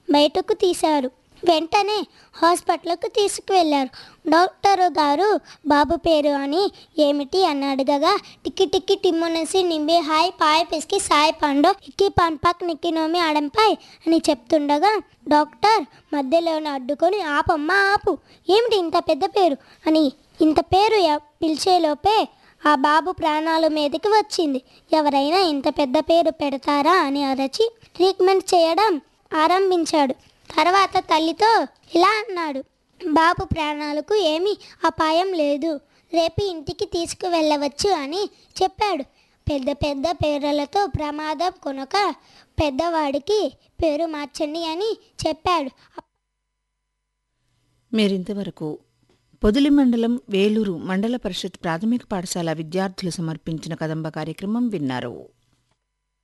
బయటకు తీశారు వెంటనే హాస్పిటల్కు తీసుకువెళ్ళారు డాక్టర్ గారు బాబు పేరు అని ఏమిటి అని అడగగా టిక్కి టిక్కి టిమ్మునసి నింబి హాయ్ పాయ్ పిసికి సాయ్ పండు ఇక్కి పన్పాక్ నిక్కి నోమి అడంపై అని చెప్తుండగా డాక్టర్ మధ్యలోనే అడ్డుకొని ఆపమ్మా ఆపు ఏమిటి ఇంత పెద్ద పేరు అని ఇంత పేరు ఎ- పిలిచేలోపే ఆ బాబు ప్రాణాల మీదకి వచ్చింది ఎవరైనా ఇంత పెద్ద పేరు పెడతారా అని అరచి ట్రీట్మెంట్ చేయడం ఆరంభించాడు తర్వాత తల్లితో ఇలా అన్నాడు బాబు ప్రాణాలకు ఏమీ అపాయం లేదు రేపు ఇంటికి తీసుకువెళ్ళవచ్చు అని చెప్పాడు పెద్ద పెద్ద పేర్లతో ప్రమాదం కొనక పెద్దవాడికి పేరు మార్చండి అని చెప్పాడు మీరింతవరకు పొదిలి మండలం వేలూరు మండల పరిషత్ ప్రాథమిక పాఠశాల విద్యార్థులు సమర్పించిన కదంబ కార్యక్రమం విన్నారు